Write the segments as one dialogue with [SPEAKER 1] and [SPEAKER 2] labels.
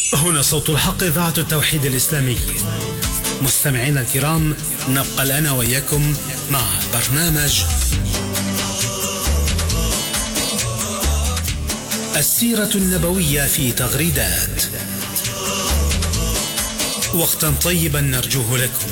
[SPEAKER 1] هنا صوت الحق إذاعة التوحيد الإسلامي مستمعينا الكرام نبقى الآن وإياكم مع برنامج السيرة النبوية في تغريدات وقتا طيبا نرجوه لكم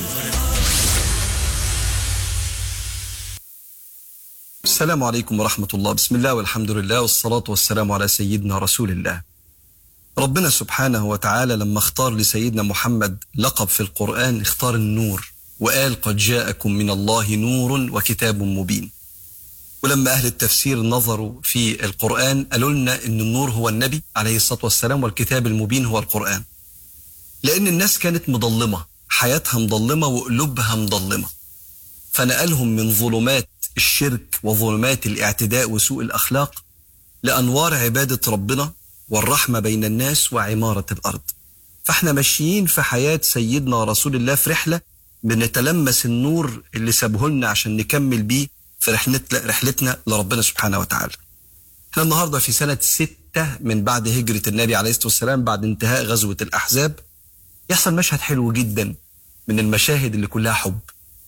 [SPEAKER 2] السلام عليكم ورحمة الله بسم الله والحمد لله والصلاة والسلام على سيدنا رسول الله ربنا سبحانه وتعالى لما اختار لسيدنا محمد لقب في القرآن اختار النور وقال قد جاءكم من الله نور وكتاب مبين ولما أهل التفسير نظروا في القرآن قالوا لنا أن النور هو النبي عليه الصلاة والسلام والكتاب المبين هو القرآن لأن الناس كانت مضلمة حياتها مضلمة وقلوبها مضلمة فنقلهم من ظلمات الشرك وظلمات الاعتداء وسوء الأخلاق لأنوار عبادة ربنا والرحمة بين الناس وعمارة الأرض فاحنا ماشيين في حياة سيدنا رسول الله في رحلة بنتلمس النور اللي سابه لنا عشان نكمل بيه في رحلتنا, رحلتنا لربنا سبحانه وتعالى احنا النهاردة في سنة ستة من بعد هجرة النبي عليه الصلاة والسلام بعد انتهاء غزوة الأحزاب يحصل مشهد حلو جدا من المشاهد اللي كلها حب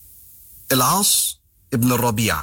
[SPEAKER 2] العاص ابن الربيع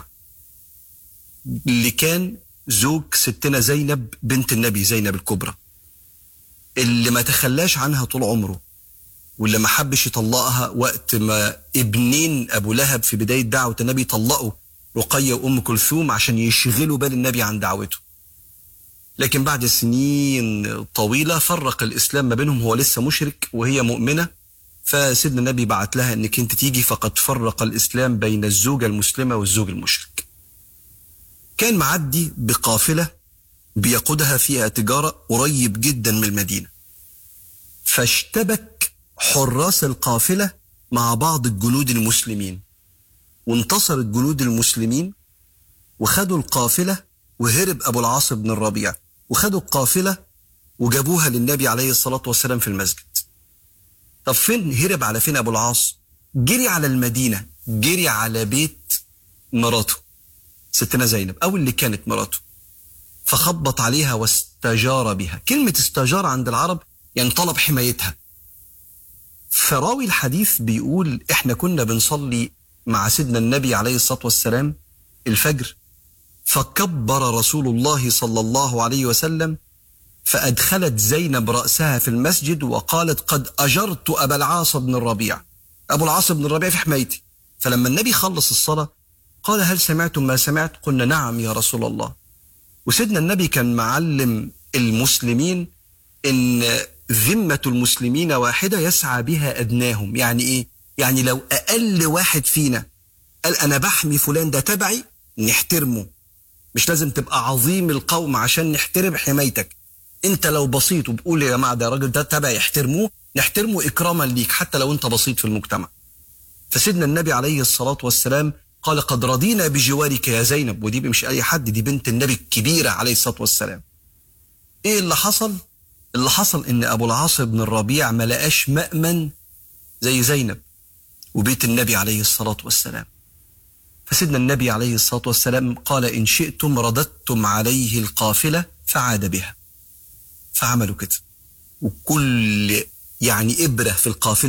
[SPEAKER 2] اللي كان زوج ستنا زينب بنت النبي زينب الكبرى اللي ما تخلاش عنها طول عمره واللي ما حبش يطلقها وقت ما ابنين ابو لهب في بدايه دعوه النبي طلقوا رقيه وام كلثوم عشان يشغلوا بال النبي عن دعوته لكن بعد سنين طويله فرق الاسلام ما بينهم هو لسه مشرك وهي مؤمنه فسيدنا النبي بعت لها انك انت تيجي فقد فرق الاسلام بين الزوجه المسلمه والزوج المشرك كان معدي بقافلة بيقودها فيها تجارة قريب جدا من المدينة فاشتبك حراس القافلة مع بعض الجنود المسلمين وانتصر الجنود المسلمين وخدوا القافلة وهرب أبو العاص بن الربيع وخدوا القافلة وجابوها للنبي عليه الصلاة والسلام في المسجد طب فين هرب على فين أبو العاص جري على المدينة جري على بيت مراته ستنا زينب أو اللي كانت مراته فخبط عليها واستجار بها كلمة استجار عند العرب يعني طلب حمايتها فراوي الحديث بيقول احنا كنا بنصلي مع سيدنا النبي عليه الصلاة والسلام الفجر فكبر رسول الله صلى الله عليه وسلم فأدخلت زينب رأسها في المسجد وقالت قد أجرت أبا العاص بن الربيع أبو العاص بن الربيع في حمايتي فلما النبي خلص الصلاة قال هل سمعتم ما سمعت قلنا نعم يا رسول الله وسيدنا النبي كان معلم المسلمين ان ذمة المسلمين واحدة يسعى بها أدناهم يعني إيه؟ يعني لو أقل واحد فينا قال أنا بحمي فلان ده تبعي نحترمه مش لازم تبقى عظيم القوم عشان نحترم حمايتك انت لو بسيط وبقول يا جماعة ده الراجل ده تبعي يحترموه نحترمه إكراما ليك حتى لو انت بسيط في المجتمع فسيدنا النبي عليه الصلاة والسلام قال قد رضينا بجوارك يا زينب ودي مش اي حد دي بنت النبي الكبيره عليه الصلاه والسلام. ايه اللي حصل؟ اللي حصل ان ابو العاص بن الربيع ما لقاش مأمن زي زينب وبيت النبي عليه الصلاه والسلام. فسيدنا النبي عليه الصلاه والسلام قال ان شئتم رددتم عليه القافله فعاد بها. فعملوا كده. وكل يعني ابره في القافله